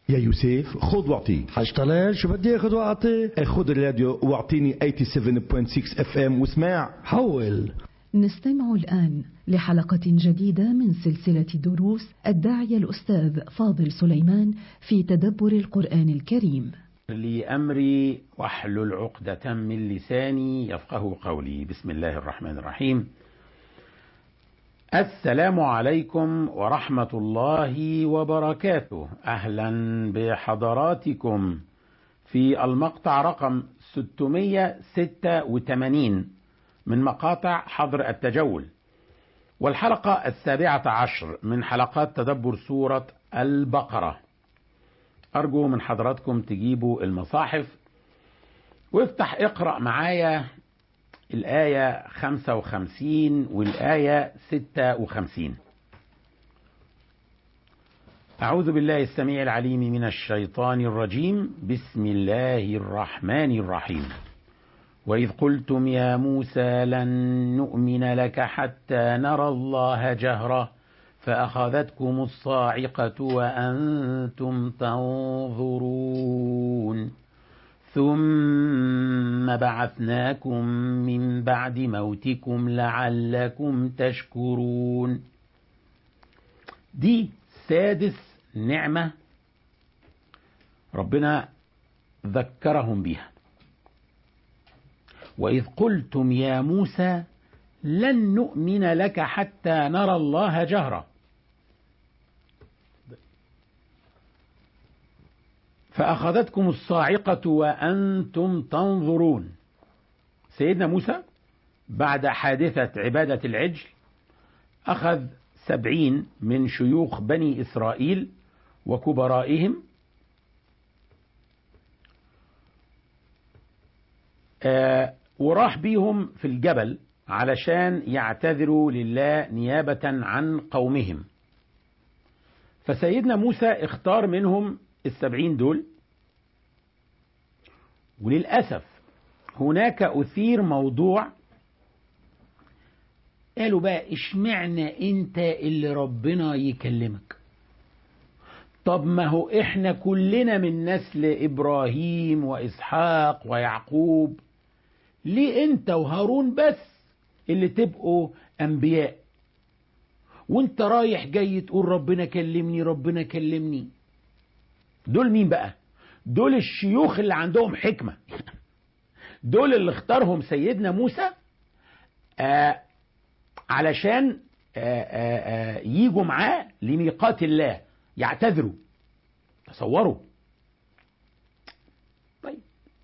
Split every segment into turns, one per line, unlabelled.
يا يوسف خذ واعطي
حشتغل شو بدي اخذ واعطي
خذ الراديو واعطيني 87.6 اف ام واسمع
حول
نستمع الآن لحلقة جديدة من سلسلة دروس الداعية الأستاذ فاضل سليمان في تدبر القرآن الكريم
لي أمري واحلل عقدة من لساني يفقه قولي بسم الله الرحمن الرحيم السلام عليكم ورحمة الله وبركاته أهلا بحضراتكم في المقطع رقم 686 من مقاطع حظر التجول والحلقة السابعة عشر من حلقات تدبر سورة البقرة أرجو من حضراتكم تجيبوا المصاحف وافتح اقرأ معايا الآية 55 والآية 56 أعوذ بالله السميع العليم من الشيطان الرجيم بسم الله الرحمن الرحيم وإذ قلتم يا موسى لن نؤمن لك حتى نرى الله جهرة فأخذتكم الصاعقة وأنتم تنظرون ثم بعثناكم من بعد موتكم لعلكم تشكرون دي سادس نعمة ربنا ذكرهم بها وإذ قلتم يا موسى لن نؤمن لك حتى نرى الله جهرة فأخذتكم الصاعقة وأنتم تنظرون سيدنا موسى بعد حادثة عبادة العجل أخذ سبعين من شيوخ بني إسرائيل وكبرائهم آه وراح بيهم في الجبل علشان يعتذروا لله نيابة عن قومهم فسيدنا موسى اختار منهم السبعين دول وللأسف هناك أثير موضوع قالوا بقى اشمعنى انت اللي ربنا يكلمك طب ما هو احنا كلنا من نسل ابراهيم واسحاق ويعقوب ليه انت وهارون بس اللي تبقوا انبياء وانت رايح جاي تقول ربنا كلمني ربنا كلمني دول مين بقى دول الشيوخ اللي عندهم حكمة دول اللي اختارهم سيدنا موسى آه علشان آه آه آه يجوا معاه لميقات الله يعتذروا تصوروا طيب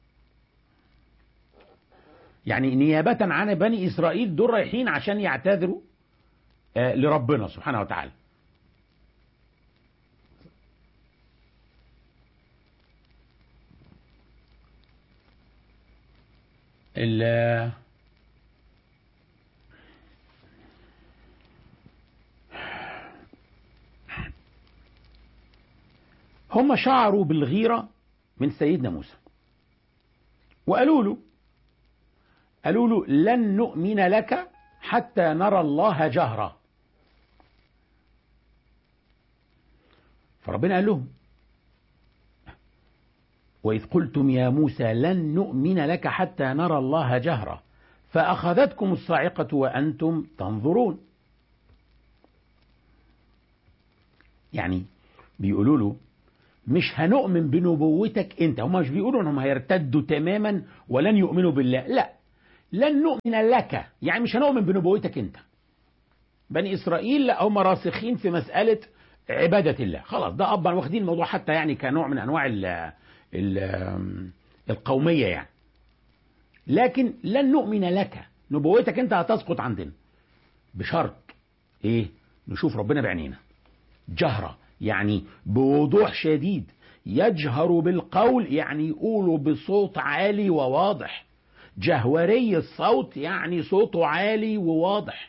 يعني نيابة عن بني إسرائيل دول رايحين عشان يعتذروا آه لربنا سبحانه وتعالى ال هم شعروا بالغيرة من سيدنا موسى وقالوا له قالوا له لن نؤمن لك حتى نرى الله جهرة فربنا قال لهم وإذ قلتم يا موسى لن نؤمن لك حتى نرى الله جهرة فأخذتكم الصاعقة وأنتم تنظرون يعني بيقولوا له مش هنؤمن بنبوتك انت هم مش بيقولوا انهم هيرتدوا تماما ولن يؤمنوا بالله لا لن نؤمن لك يعني مش هنؤمن بنبوتك انت بني اسرائيل لا هم راسخين في مسألة عبادة الله خلاص ده أبا واخدين الموضوع حتى يعني كنوع من أنواع ال ال القومية يعني لكن لن نؤمن لك نبوتك انت هتسقط عندنا بشرط ايه نشوف ربنا بعينينا جهرة يعني بوضوح شديد يجهر بالقول يعني يقوله بصوت عالي وواضح جهوري الصوت يعني صوته عالي وواضح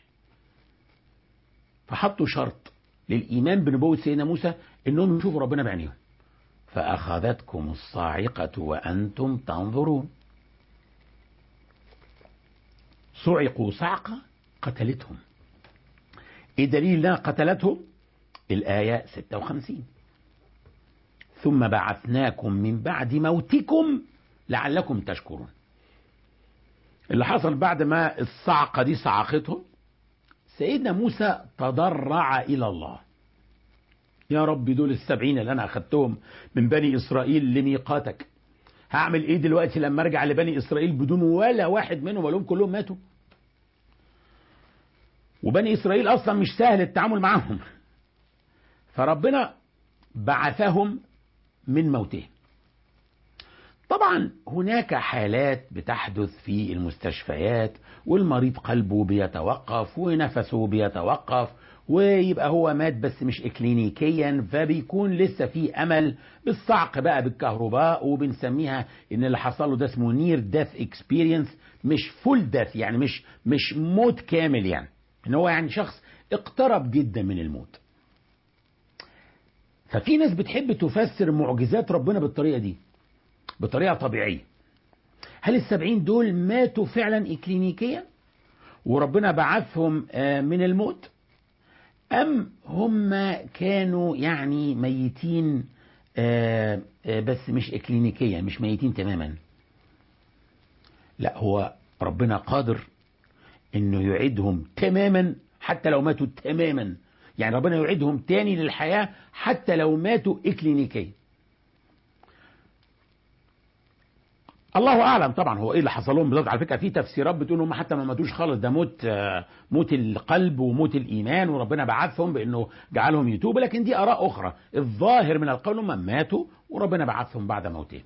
فحطوا شرط للإيمان بنبوة سيدنا موسى إنهم يشوفوا ربنا بعينيهم فأخذتكم الصاعقة وأنتم تنظرون صعقوا صعقة قتلتهم ايه دليل انها قتلتهم الآية 56 ثم بعثناكم من بعد موتكم لعلكم تشكرون اللي حصل بعد ما الصعقة دي صعقتهم سيدنا موسى تضرع إلى الله يا رب دول السبعين اللي أنا أخدتهم من بني إسرائيل لميقاتك هعمل إيه دلوقتي لما أرجع لبني إسرائيل بدون ولا واحد منهم ولهم كلهم ماتوا وبني إسرائيل أصلا مش سهل التعامل معهم فربنا بعثهم من موتهم طبعا هناك حالات بتحدث في المستشفيات والمريض قلبه بيتوقف ونفسه بيتوقف ويبقى هو مات بس مش اكلينيكيا فبيكون لسه في امل بالصعق بقى بالكهرباء وبنسميها ان اللي حصل له ده اسمه نير ديث اكسبيرينس مش فول ديث يعني مش مش موت كامل يعني ان هو يعني شخص اقترب جدا من الموت ففي ناس بتحب تفسر معجزات ربنا بالطريقه دي بطريقه طبيعيه هل السبعين دول ماتوا فعلا اكلينيكيا وربنا بعثهم من الموت أم هم كانوا يعني ميتين بس مش إكلينيكيا مش ميتين تماما لا هو ربنا قادر انه يعيدهم تماما حتى لو ماتوا تماما يعني ربنا يعيدهم تاني للحياة حتى لو ماتوا إكلينيكيا الله اعلم طبعا هو ايه اللي حصل لهم بالظبط على فكره في تفسيرات بتقول هم حتى ما ماتوش خالص ده موت موت القلب وموت الايمان وربنا بعثهم بانه جعلهم يتوبوا لكن دي اراء اخرى الظاهر من القول هم ماتوا وربنا بعثهم بعد موتهم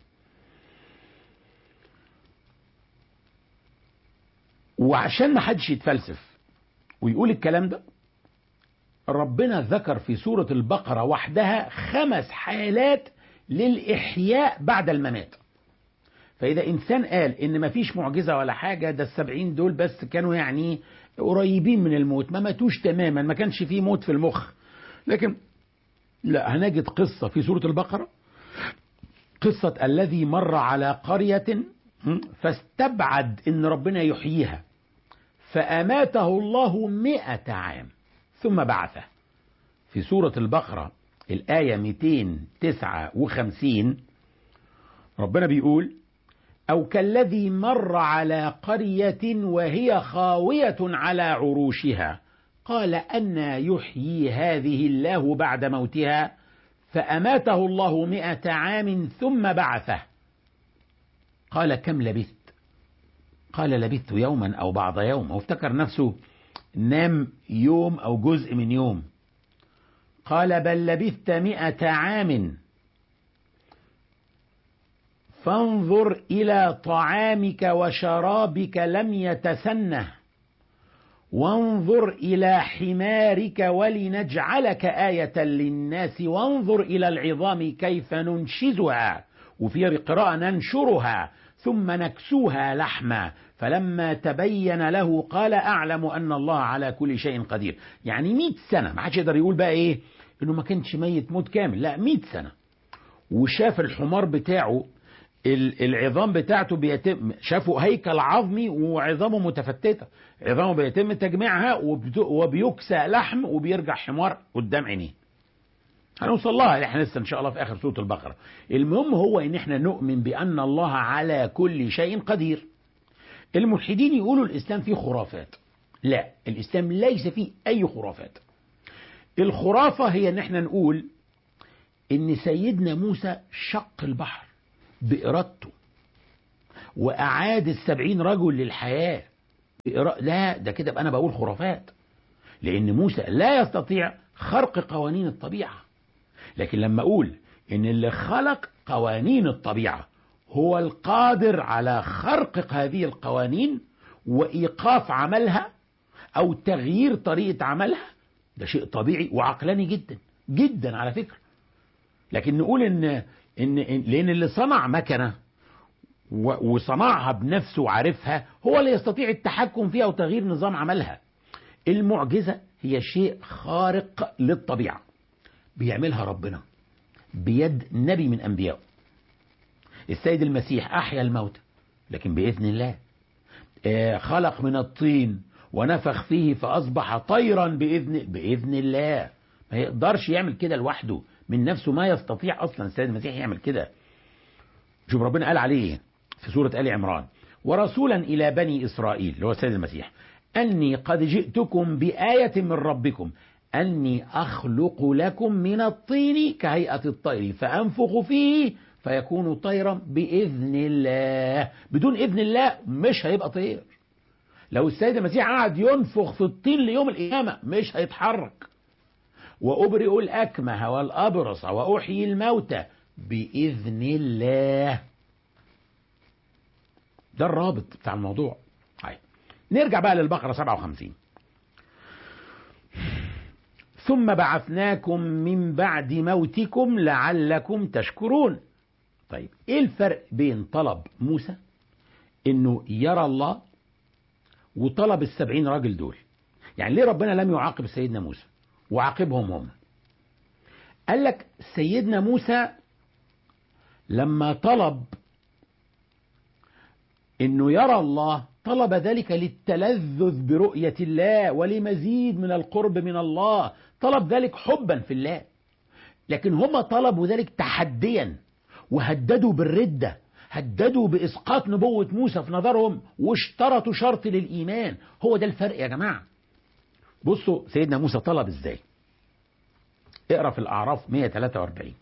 وعشان ما حدش يتفلسف ويقول الكلام ده ربنا ذكر في سورة البقرة وحدها خمس حالات للإحياء بعد الممات فإذا إنسان قال إن مفيش معجزة ولا حاجة ده السبعين دول بس كانوا يعني قريبين من الموت ما ماتوش تماما ما كانش فيه موت في المخ لكن لا هنجد قصة في سورة البقرة قصة الذي مر على قرية فاستبعد إن ربنا يحييها فأماته الله مئة عام ثم بعثه في سورة البقرة الآية 259 ربنا بيقول أو كالذي مر على قرية وهي خاوية على عروشها قال أن يحيي هذه الله بعد موتها فأماته الله مئة عام ثم بعثه قال كم لبثت قال لبثت يوما أو بعض يوم وافتكر نفسه نام يوم أو جزء من يوم قال بل لبثت مئة عام فانظر إلى طعامك وشرابك لم يتسنه وانظر إلى حمارك ولنجعلك آية للناس وانظر إلى العظام كيف ننشزها وفي قراءة ننشرها ثم نكسوها لحما فلما تبين له قال أعلم أن الله على كل شيء قدير يعني مئة سنة ما حدش يقدر يقول بقى إيه إنه ما كانش ميت موت كامل لا مئة سنة وشاف الحمار بتاعه العظام بتاعته بيتم شافوا هيكل عظمي وعظامه متفتته عظامه بيتم تجميعها وبيكسى لحم وبيرجع حمار قدام عينيه هنوصل لها احنا لسه ان شاء الله في اخر سوره البقره المهم هو ان احنا نؤمن بان الله على كل شيء قدير الملحدين يقولوا الاسلام فيه خرافات لا الاسلام ليس فيه اي خرافات الخرافه هي ان احنا نقول ان سيدنا موسى شق البحر بإرادته وأعاد السبعين رجل للحياة لا ده كده أنا بقول خرافات لأن موسى لا يستطيع خرق قوانين الطبيعة لكن لما أقول إن اللي خلق قوانين الطبيعة هو القادر على خرق هذه القوانين وإيقاف عملها أو تغيير طريقة عملها ده شيء طبيعي وعقلاني جدا جدا على فكرة لكن نقول إن إن لأن اللي صنع مكنة وصنعها بنفسه وعارفها هو اللي يستطيع التحكم فيها وتغيير نظام عملها المعجزة هي شيء خارق للطبيعة بيعملها ربنا بيد نبي من أنبيائه السيد المسيح أحيا الموت لكن بإذن الله خلق من الطين ونفخ فيه فأصبح طيرا بإذن, بإذن الله ما يقدرش يعمل كده لوحده من نفسه ما يستطيع اصلا السيد المسيح يعمل كده شوف ربنا قال عليه في سورة آل عمران ورسولا إلى بني إسرائيل اللي هو السيد المسيح أني قد جئتكم بآية من ربكم أني أخلق لكم من الطين كهيئة الطير فأنفخ فيه فيكون طيرا بإذن الله بدون إذن الله مش هيبقى طير لو السيد المسيح قعد ينفخ في الطين ليوم القيامة مش هيتحرك وأبرئ الأكمه والأبرص وأحيي الموتى بإذن الله ده الرابط بتاع الموضوع هاي. نرجع بقى للبقرة 57 ثم بعثناكم من بعد موتكم لعلكم تشكرون طيب ايه الفرق بين طلب موسى انه يرى الله وطلب السبعين راجل دول يعني ليه ربنا لم يعاقب سيدنا موسى وعاقبهم هم قال لك سيدنا موسى لما طلب انه يرى الله طلب ذلك للتلذذ برؤية الله ولمزيد من القرب من الله طلب ذلك حبا في الله لكن هم طلبوا ذلك تحديا وهددوا بالردة هددوا بإسقاط نبوة موسى في نظرهم واشترطوا شرط للإيمان هو ده الفرق يا جماعة بصوا سيدنا موسى طلب ازاي اقرا في الأعراف 143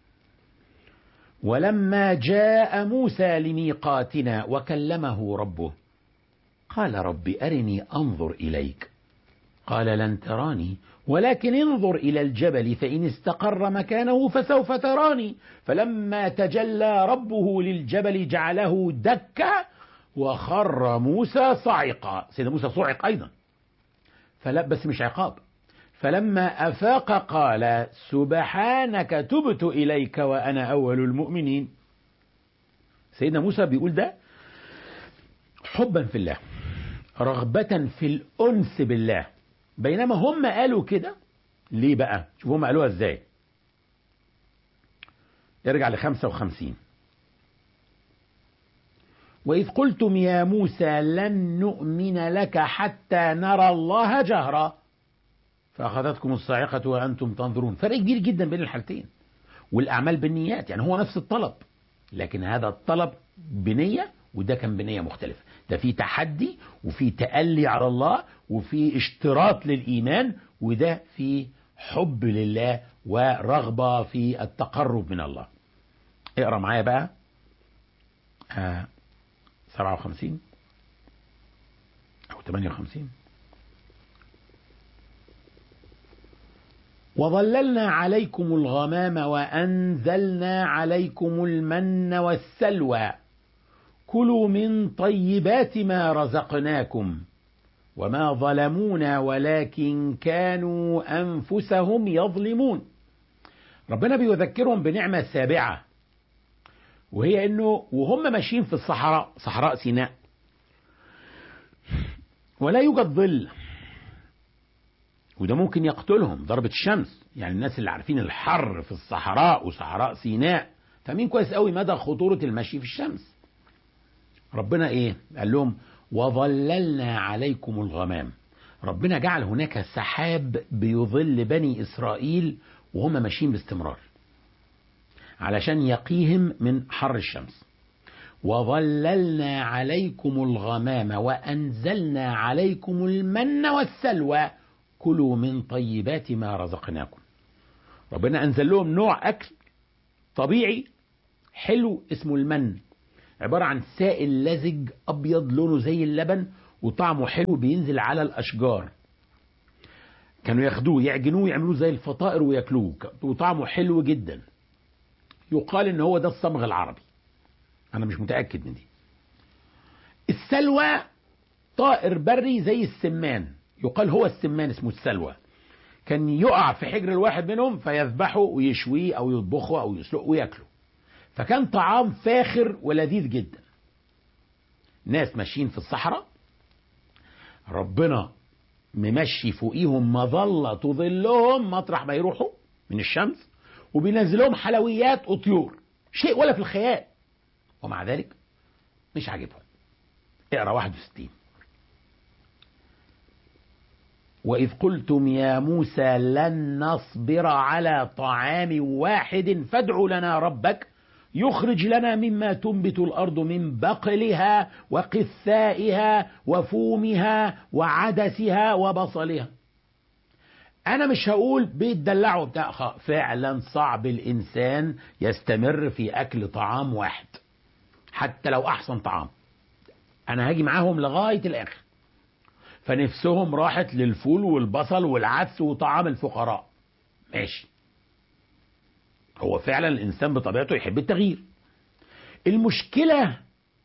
ولما جاء موسى لميقاتنا وكلمه ربه قال رب أرني أنظر إليك قال لن تراني ولكن انظر إلى الجبل فإن استقر مكانه فسوف تراني فلما تجلى ربه للجبل جعله دكا وخر موسى صعقا سيدنا موسى صعق أيضا فلا بس مش عقاب فلما أفاق قال سبحانك تبت إليك وأنا أول المؤمنين سيدنا موسى بيقول ده حبا في الله رغبة في الأنس بالله بينما هم قالوا كده ليه بقى شوف هم قالوها ازاي ارجع لخمسة وخمسين وإذ قلتم يا موسى لن نؤمن لك حتى نرى الله جهرا فأخذتكم الصاعقة وأنتم تنظرون فرق كبير جدا بين الحالتين والأعمال بالنيات يعني هو نفس الطلب لكن هذا الطلب بنية وده كان بنية مختلفة ده في تحدي وفي تألي على الله وفي اشتراط للإيمان وده في حب لله ورغبة في التقرب من الله اقرأ معايا بقى آه 57 أو 58 وظللنا عليكم الغمام وأنزلنا عليكم المن والسلوى كلوا من طيبات ما رزقناكم وما ظلمونا ولكن كانوا أنفسهم يظلمون ربنا بيذكرهم بنعمة سابعة وهي انه وهم ماشيين في الصحراء صحراء سيناء ولا يوجد ظل وده ممكن يقتلهم ضربة الشمس يعني الناس اللي عارفين الحر في الصحراء وصحراء سيناء فاهمين كويس قوي مدى خطورة المشي في الشمس ربنا ايه قال لهم وظللنا عليكم الغمام ربنا جعل هناك سحاب بيظل بني إسرائيل وهم ماشيين باستمرار علشان يقيهم من حر الشمس وظللنا عليكم الغمام وأنزلنا عليكم المن والسلوى كلوا من طيبات ما رزقناكم ربنا أنزل لهم نوع أكل طبيعي حلو اسمه المن عبارة عن سائل لزج أبيض لونه زي اللبن وطعمه حلو بينزل على الأشجار كانوا ياخدوه يعجنوه يعملوه زي الفطائر وياكلوه وطعمه حلو جدا يقال ان هو ده الصمغ العربي انا مش متاكد من دي السلوى طائر بري زي السمان يقال هو السمان اسمه السلوى كان يقع في حجر الواحد منهم فيذبحه ويشويه او يطبخه او يسلقه وياكله فكان طعام فاخر ولذيذ جدا ناس ماشيين في الصحراء ربنا ممشي فوقيهم مظلة تظلهم مطرح ما يروحوا من الشمس وبينزل لهم حلويات وطيور شيء ولا في الخيال ومع ذلك مش عاجبهم اقرا 61 وإذ قلتم يا موسى لن نصبر على طعام واحد فادع لنا ربك يخرج لنا مما تنبت الأرض من بقلها وقثائها وفومها وعدسها وبصلها أنا مش هقول بيتدلعوا بتاع خ- فعلا صعب الإنسان يستمر في أكل طعام واحد حتى لو أحسن طعام أنا هاجي معاهم لغاية الآخر فنفسهم راحت للفول والبصل والعدس وطعام الفقراء ماشي هو فعلا الانسان بطبيعته يحب التغيير المشكله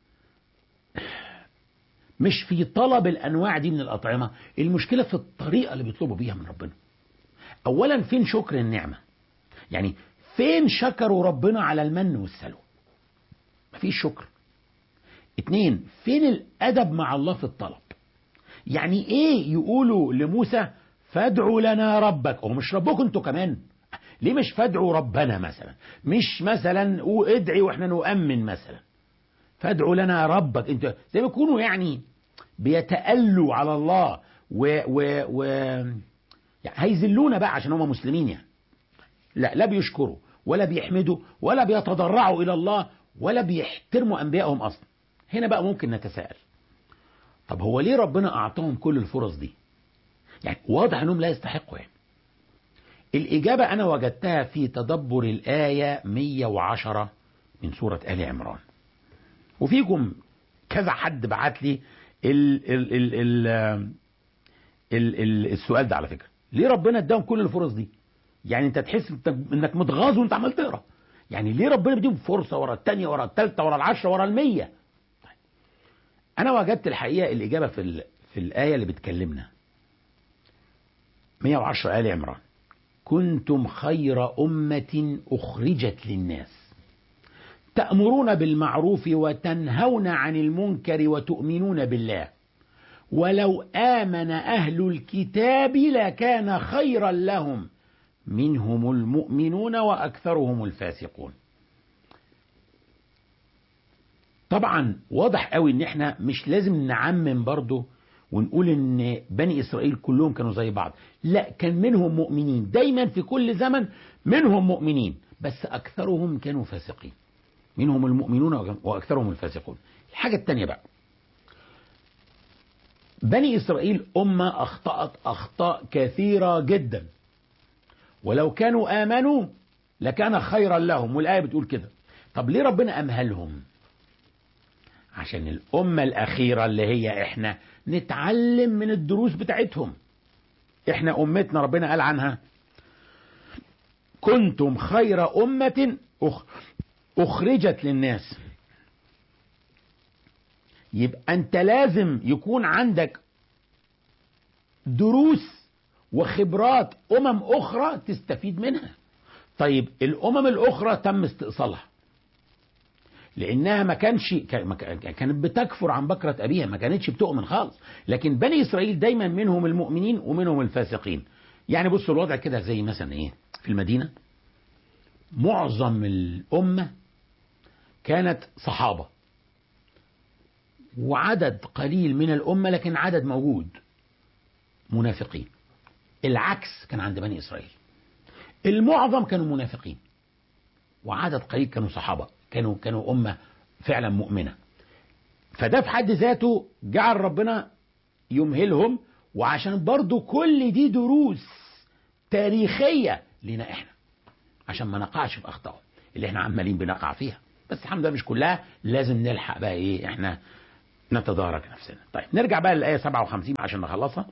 مش في طلب الانواع دي من الاطعمه المشكله في الطريقه اللي بيطلبوا بيها من ربنا اولا فين شكر النعمه يعني فين شكروا ربنا على المن والسلوى مفيش شكر اتنين فين الادب مع الله في الطلب يعني ايه يقولوا لموسى فادعوا لنا ربك هو مش ربكم انتوا كمان ليه مش فادعوا ربنا مثلا مش مثلا ادعي واحنا نؤمن مثلا فادعوا لنا ربك انت زي ما يكونوا يعني بيتألوا على الله و و و يعني هيذلونا بقى عشان هم مسلمين يعني لا لا بيشكروا ولا بيحمدوا ولا بيتضرعوا الى الله ولا بيحترموا انبيائهم اصلا هنا بقى ممكن نتساءل طب هو ليه ربنا اعطاهم كل الفرص دي يعني واضح انهم لا يستحقوا يعني الإجابة أنا وجدتها في تدبر الآية 110 من سورة آل عمران وفيكم كذا حد بعت لي ال ال ال ال ال ال السؤال ده على فكرة ليه ربنا اداهم كل الفرص دي يعني انت تحس إنك- انك متغاظ وانت عمال تقرا يعني ليه ربنا بيديهم فرصة ورا الثانية ورا الثالثة ورا العشرة ورا المية طيب. أنا وجدت الحقيقة الإجابة في ال- في الآية اللي بتكلمنا 110 آل عمران كنتم خير أمة أخرجت للناس تأمرون بالمعروف وتنهون عن المنكر وتؤمنون بالله ولو آمن أهل الكتاب لكان خيرا لهم منهم المؤمنون وأكثرهم الفاسقون طبعا واضح قوي ان احنا مش لازم نعمم برضه ونقول ان بني اسرائيل كلهم كانوا زي بعض لا كان منهم مؤمنين دايما في كل زمن منهم مؤمنين بس اكثرهم كانوا فاسقين منهم المؤمنون واكثرهم الفاسقون الحاجه الثانيه بقى بني اسرائيل امه اخطات اخطاء كثيره جدا ولو كانوا امنوا لكان خيرا لهم والايه بتقول كده طب ليه ربنا امهلهم عشان الأمة الأخيرة اللي هي إحنا نتعلم من الدروس بتاعتهم إحنا أمتنا ربنا قال عنها كنتم خير أمة أخ... أخرجت للناس يبقى أنت لازم يكون عندك دروس وخبرات أمم أخرى تستفيد منها طيب الأمم الأخرى تم استئصالها لانها ما كانش كانت بتكفر عن بكره ابيها ما كانتش بتؤمن خالص لكن بني اسرائيل دايما منهم المؤمنين ومنهم الفاسقين يعني بصوا الوضع كده زي مثلا ايه في المدينه معظم الامه كانت صحابه وعدد قليل من الامه لكن عدد موجود منافقين العكس كان عند بني اسرائيل المعظم كانوا منافقين وعدد قليل كانوا صحابه كانوا كانوا امه فعلا مؤمنه فده في حد ذاته جعل ربنا يمهلهم وعشان برضو كل دي دروس تاريخيه لنا احنا عشان ما نقعش في اخطائهم اللي احنا عمالين بنقع فيها بس الحمد لله مش كلها لازم نلحق بقى ايه احنا نتدارك نفسنا طيب نرجع بقى للايه 57 عشان نخلصها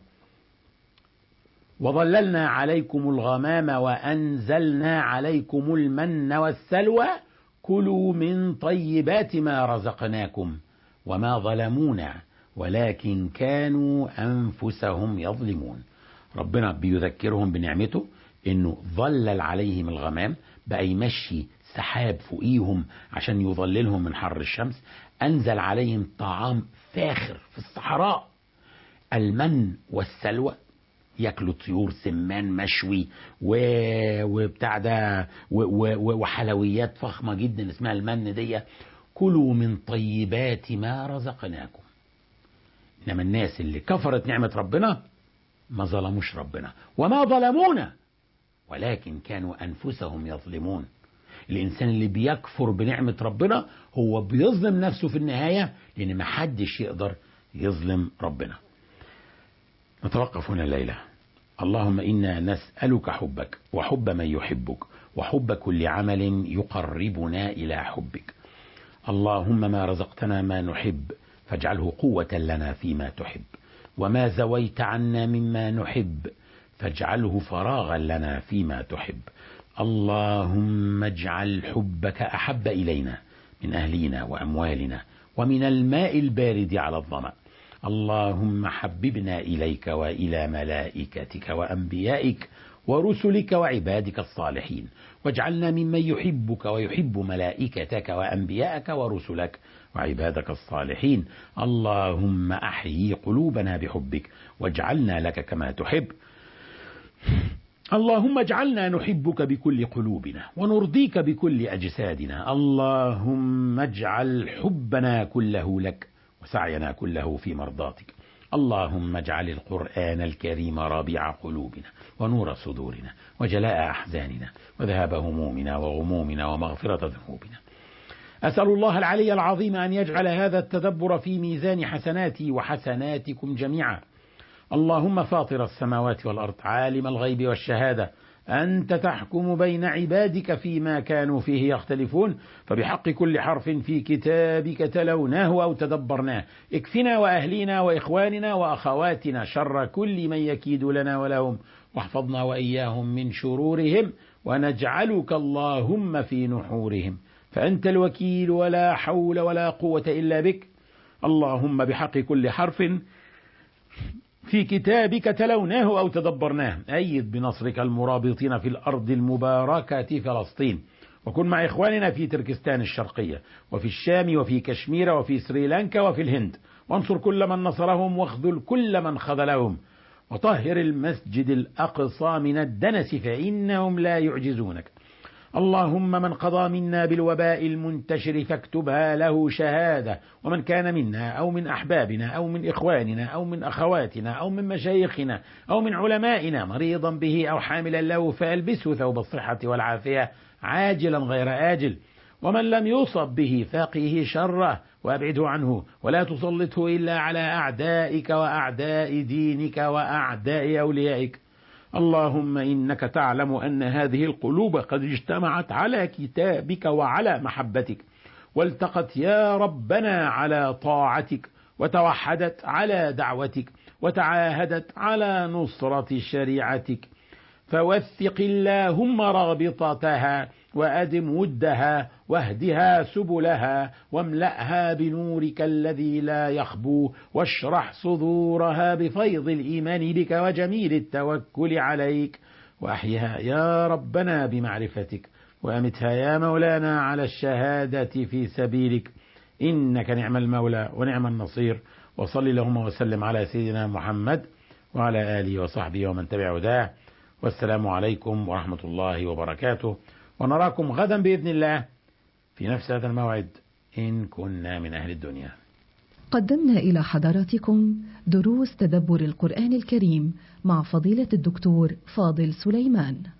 وظللنا عليكم الغمام وانزلنا عليكم المن والسلوى كلوا من طيبات ما رزقناكم وما ظلمونا ولكن كانوا انفسهم يظلمون ربنا بيذكرهم بنعمته انه ظلل عليهم الغمام بقى يمشي سحاب فوقيهم عشان يظللهم من حر الشمس انزل عليهم طعام فاخر في الصحراء المن والسلوى ياكلوا طيور سمان مشوي و... وبتاع ده و... و... وحلويات فخمه جدا اسمها المن دي كلوا من طيبات ما رزقناكم انما الناس اللي كفرت نعمه ربنا ما ظلموش ربنا وما ظلمونا ولكن كانوا أنفسهم يظلمون الإنسان اللي بيكفر بنعمة ربنا هو بيظلم نفسه في النهاية لأن ما حدش يقدر يظلم ربنا نتوقف هنا الليلة اللهم إنا نسألك حبك وحب من يحبك وحب كل عمل يقربنا إلى حبك اللهم ما رزقتنا ما نحب فاجعله قوة لنا فيما تحب وما زويت عنا مما نحب فاجعله فراغا لنا فيما تحب اللهم اجعل حبك أحب إلينا من أهلنا وأموالنا ومن الماء البارد على الظمأ اللهم حببنا إليك وإلى ملائكتك وأنبيائك ورسلك وعبادك الصالحين واجعلنا ممن يحبك ويحب ملائكتك وأنبياءك ورسلك وعبادك الصالحين اللهم أحيي قلوبنا بحبك واجعلنا لك كما تحب اللهم اجعلنا نحبك بكل قلوبنا ونرضيك بكل أجسادنا اللهم اجعل حبنا كله لك وسعينا كله في مرضاتك اللهم اجعل القرآن الكريم رابع قلوبنا ونور صدورنا وجلاء أحزاننا وذهاب همومنا وغمومنا ومغفرة ذنوبنا أسأل الله العلي العظيم أن يجعل هذا التدبر في ميزان حسناتي وحسناتكم جميعا اللهم فاطر السماوات والأرض عالم الغيب والشهادة أنت تحكم بين عبادك فيما كانوا فيه يختلفون فبحق كل حرف في كتابك تلوناه أو تدبرناه اكفنا وأهلينا وإخواننا وأخواتنا شر كل من يكيد لنا ولهم واحفظنا وإياهم من شرورهم ونجعلك اللهم في نحورهم فأنت الوكيل ولا حول ولا قوة إلا بك اللهم بحق كل حرف في كتابك تلوناه أو تدبرناه أيد بنصرك المرابطين في الأرض المباركة فلسطين وكن مع إخواننا في تركستان الشرقية وفي الشام وفي كشمير وفي سريلانكا وفي الهند وانصر كل من نصرهم واخذل كل من خذلهم وطهر المسجد الأقصى من الدنس فإنهم لا يعجزونك اللهم من قضى منا بالوباء المنتشر فاكتبها له شهادة ومن كان منا أو من أحبابنا أو من إخواننا أو من أخواتنا أو من مشايخنا أو من علمائنا مريضا به أو حاملا له فألبسه ثوب الصحة والعافية عاجلا غير آجل ومن لم يصب به فقه شره وابعده عنه ولا تسلطه إلا على أعدائك وأعداء دينك وأعداء أوليائك اللهم إنك تعلم أن هذه القلوب قد اجتمعت على كتابك وعلى محبتك والتقت يا ربنا على طاعتك وتوحدت على دعوتك وتعاهدت على نصرة شريعتك فوثق اللهم رابطتها وأدم ودها واهدها سبلها واملأها بنورك الذي لا يخبو واشرح صدورها بفيض الإيمان بك وجميل التوكل عليك وأحيها يا ربنا بمعرفتك وأمتها يا مولانا على الشهادة في سبيلك إنك نعم المولى ونعم النصير وصل اللهم وسلم على سيدنا محمد وعلى آله وصحبه ومن تبع هداه والسلام عليكم ورحمة الله وبركاته ونراكم غدا بإذن الله في نفس هذا الموعد إن كنا من أهل الدنيا
قدمنا إلى حضراتكم دروس تدبر القرآن الكريم مع فضيلة الدكتور فاضل سليمان